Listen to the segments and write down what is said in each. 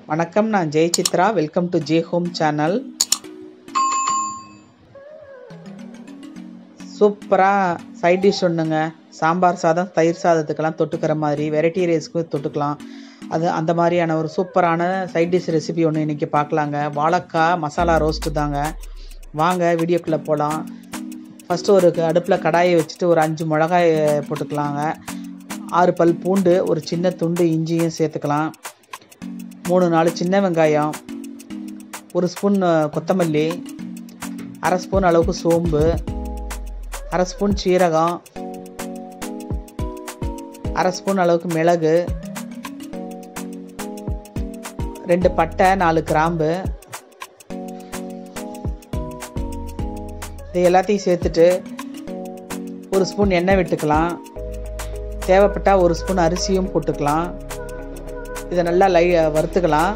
வணக்கம் நான் Jai Chitra welcome to J home channel சூப்பராக சைட் டிஷ் ஒன்றுங்க சாம்பார் சாதம் தயிர் சாதத்துக்கெல்லாம் தொட்டுக்கிற மாதிரி வெரைட்டி ரைஸ்க்கு தொட்டுக்கலாம் அது அந்த மாதிரியான ஒரு சூப்பரான சைட் டிஷ் ரெசிபி ஒன்று இன்றைக்கி பார்க்கலாங்க வாழைக்காய் மசாலா ரோஸ்ட்டு தாங்க வாங்க வீடியோக்குள்ளே போகலாம் ஃபஸ்ட்டு ஒரு அடுப்பில் கடாயை வச்சுட்டு ஒரு அஞ்சு மிளகாய் போட்டுக்கலாங்க ஆறு பல் பூண்டு ஒரு சின்ன துண்டு இஞ்சியும் சேர்த்துக்கலாம் மூணு நாலு சின்ன வெங்காயம் ஒரு ஸ்பூன் கொத்தமல்லி அரை ஸ்பூன் அளவுக்கு சோம்பு அரை ஸ்பூன் சீரகம் அரை ஸ்பூன் அளவுக்கு மிளகு ரெண்டு பட்டை நாலு கிராம்பு இது எல்லாத்தையும் சேர்த்துட்டு ஒரு ஸ்பூன் எண்ணெய் விட்டுக்கலாம் தேவைப்பட்டால் ஒரு ஸ்பூன் அரிசியும் போட்டுக்கலாம் இதை நல்லா லை வறுத்துக்கலாம்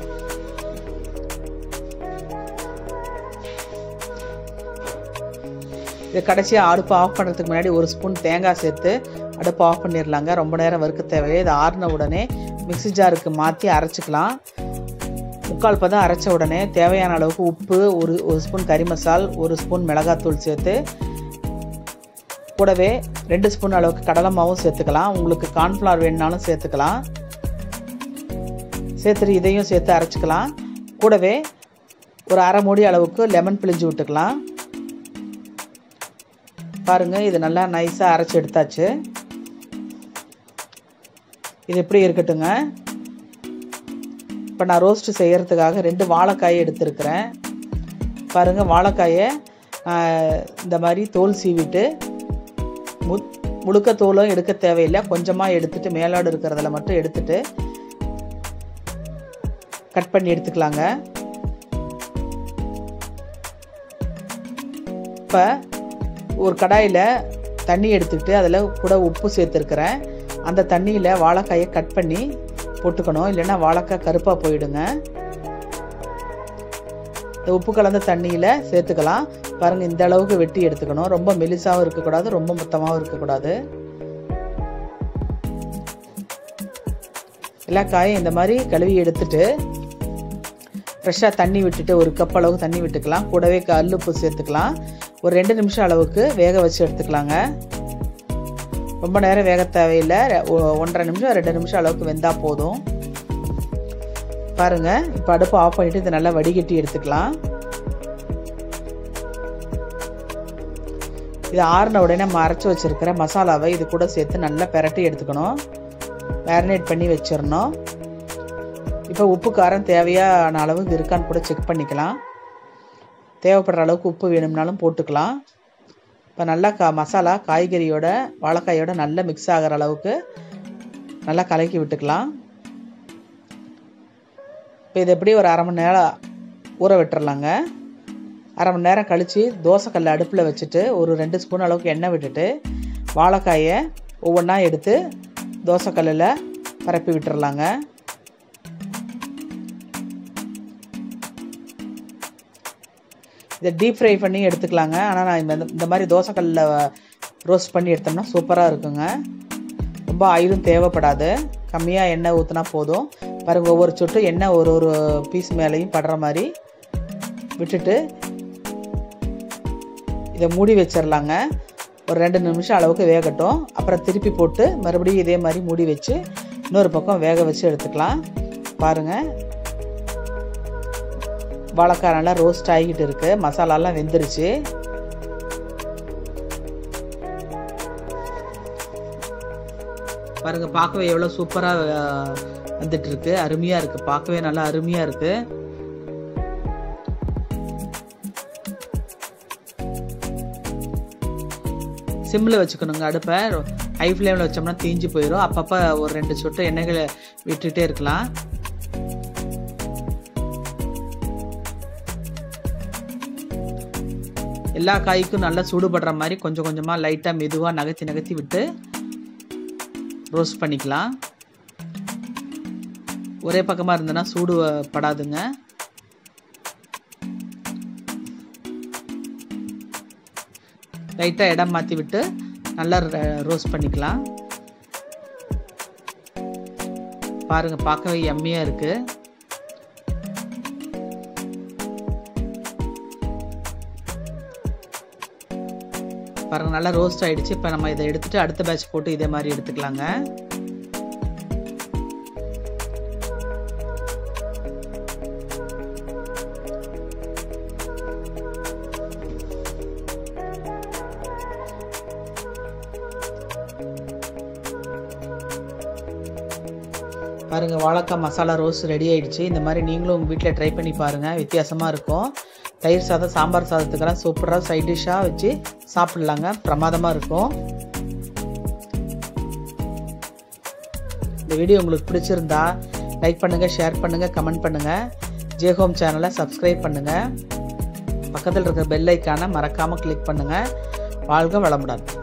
இது கடைசியாக அடுப்பு ஆஃப் பண்ணுறதுக்கு முன்னாடி ஒரு ஸ்பூன் தேங்காய் சேர்த்து அடுப்பு ஆஃப் பண்ணிடலாங்க ரொம்ப நேரம் வறுக்க தேவையில்லை இது ஆறின உடனே மிக்சி ஜாருக்கு மாற்றி அரைச்சிக்கலாம் முக்கால் பதம் அரைச்ச உடனே தேவையான அளவுக்கு உப்பு ஒரு ஒரு ஸ்பூன் கறி மசால் ஒரு ஸ்பூன் மிளகாத்தூள் சேர்த்து கூடவே ரெண்டு ஸ்பூன் அளவுக்கு கடலை மாவும் சேர்த்துக்கலாம் உங்களுக்கு கார்ன்ஃப்ளவர் வேணுனாலும் சேர்த்துக்கலாம் சேர்த்துட்டு இதையும் சேர்த்து அரைச்சிக்கலாம் கூடவே ஒரு அரை மூடி அளவுக்கு லெமன் பிழிஞ்சு விட்டுக்கலாம் பாருங்கள் இது நல்லா நைஸாக அரைச்சி எடுத்தாச்சு இது எப்படி இருக்கட்டுங்க இப்போ நான் ரோஸ்ட்டு செய்கிறதுக்காக ரெண்டு வாழைக்காயை எடுத்துருக்கிறேன் பாருங்கள் வாழைக்காயை இந்த மாதிரி தோல் சீவிட்டு மு முழுக்க தோலும் எடுக்க தேவையில்லை கொஞ்சமாக எடுத்துட்டு மேலாடு இருக்கிறதுல மட்டும் எடுத்துட்டு கட் பண்ணி எடுத்துக்கலாங்க இப்போ ஒரு கடாயில் தண்ணி எடுத்துக்கிட்டு அதில் கூட உப்பு சேர்த்துருக்குறேன் அந்த தண்ணியில் வாழைக்காயை கட் பண்ணி போட்டுக்கணும் இல்லைன்னா வாழைக்காய் கருப்பாக போயிடுங்க இந்த உப்பு கலந்த தண்ணியில் சேர்த்துக்கலாம் பாருங்கள் இந்த அளவுக்கு வெட்டி எடுத்துக்கணும் ரொம்ப மெலிசாகவும் இருக்கக்கூடாது ரொம்ப மொத்தமாகவும் இருக்கக்கூடாது எல்லா காயும் இந்த மாதிரி கழுவி எடுத்துட்டு ஃப்ரெஷ்ஷாக தண்ணி விட்டுட்டு ஒரு கப் அளவுக்கு தண்ணி விட்டுக்கலாம் கூடவே கல் உப்பு சேர்த்துக்கலாம் ஒரு ரெண்டு நிமிஷம் அளவுக்கு வேக வச்சு எடுத்துக்கலாங்க ரொம்ப நேரம் வேக தேவையில்லை ஒன்றரை நிமிஷம் ரெண்டு நிமிஷம் அளவுக்கு வெந்தால் போதும் பாருங்கள் இப்போ அடுப்பு ஆஃப் பண்ணிவிட்டு இதை நல்லா வடிகட்டி எடுத்துக்கலாம் இது ஆறின உடனே நம்ம அரைச்சி வச்சுருக்கிற மசாலாவை இது கூட சேர்த்து நல்லா பெரட்டி எடுத்துக்கணும் மேரினேட் பண்ணி வச்சிடணும் இப்போ உப்பு காரம் தேவையான அளவுக்கு இருக்கான்னு கூட செக் பண்ணிக்கலாம் தேவைப்படுற அளவுக்கு உப்பு வேணும்னாலும் போட்டுக்கலாம் இப்போ நல்லா கா மசாலா காய்கறியோட வாழைக்காயோட நல்லா மிக்ஸ் ஆகிற அளவுக்கு நல்லா கலக்கி விட்டுக்கலாம் இப்போ இது எப்படி ஒரு அரை மணி நேரம் ஊற விட்டுறலாங்க அரை மணி நேரம் கழித்து தோசைக்கல் அடுப்பில் வச்சுட்டு ஒரு ரெண்டு ஸ்பூன் அளவுக்கு எண்ணெய் விட்டுட்டு வாழைக்காயை ஒவ்வொன்றா எடுத்து தோசைக்கல்லில் பரப்பி விட்டுறலாங்க இதை டீப் ஃப்ரை பண்ணி எடுத்துக்கலாங்க ஆனால் நான் இந்த இந்த மாதிரி தோசைக்கல்லில் ரோஸ்ட் பண்ணி எடுத்தோம்னா சூப்பராக இருக்குங்க ரொம்ப ஆயிலும் தேவைப்படாது கம்மியாக எண்ணெய் ஊற்றினா போதும் பாருங்கள் ஒவ்வொரு சொட்டு எண்ணெய் ஒரு ஒரு பீஸ் மேலேயும் படுற மாதிரி விட்டுட்டு இதை மூடி வச்சிடலாங்க ஒரு ரெண்டு நிமிஷம் அளவுக்கு வேகட்டும் அப்புறம் திருப்பி போட்டு மறுபடியும் இதே மாதிரி மூடி வச்சு இன்னொரு பக்கம் வேக வச்சு எடுத்துக்கலாம் பாருங்கள் வாழைக்காய் நல்லா ரோஸ்ட் ஆகிக்கிட்டு இருக்குது மசாலாலாம் வெந்துருச்சு பாருங்கள் பார்க்கவே எவ்வளோ சூப்பராக வந்துட்டு இருக்கு அருமையாக இருக்குது பார்க்கவே நல்லா அருமையாக இருக்குது சிம்மில் வச்சுக்கணுங்க அடுப்பை ஹை ஃப்ளேமில் வச்சோம்னா தீஞ்சு போயிடும் அப்பப்போ ஒரு ரெண்டு சொட்டு எண்ணெய்களை விட்டுகிட்டே இருக்கலாம் எல்லா காய்க்கும் நல்லா சூடுபடுற மாதிரி கொஞ்சம் கொஞ்சமாக லைட்டாக மெதுவாக நகர்த்தி நகர்த்தி விட்டு ரோஸ்ட் பண்ணிக்கலாம் ஒரே பக்கமாக இருந்ததுன்னா சூடு படாதுங்க லைட்டாக இடம் மாற்றி விட்டு நல்லா ரோஸ்ட் பண்ணிக்கலாம் பாருங்கள் பார்க்கவே எம்மியாக இருக்குது பாருங்கள் நல்லா ரோஸ்ட் ஆகிடுச்சு இப்போ நம்ம இதை எடுத்துகிட்டு அடுத்த பேட்ச் போட்டு இதே மாதிரி எடுத்துக்கலாங்க பாருங்கள் வாழைக்காய் மசாலா ரோஸ் ரெடி ஆயிடுச்சு இந்த மாதிரி நீங்களும் உங்கள் வீட்டில் ட்ரை பண்ணி பாருங்கள் வித்தியாசமாக இருக்கும் தயிர் சாதம் சாம்பார் சாதத்துக்கெல்லாம் சூப்பராக சைட் டிஷ்ஷாக வச்சு சாப்பிட்லாங்க பிரமாதமாக இருக்கும் இந்த வீடியோ உங்களுக்கு பிடிச்சிருந்தா லைக் பண்ணுங்கள் ஷேர் பண்ணுங்கள் கமெண்ட் பண்ணுங்கள் ஜே ஹோம் சேனலை சப்ஸ்கிரைப் பண்ணுங்கள் பக்கத்தில் இருக்கிற பெல் ஐக்கானை மறக்காமல் கிளிக் பண்ணுங்கள் வாழ்க வளமுடன்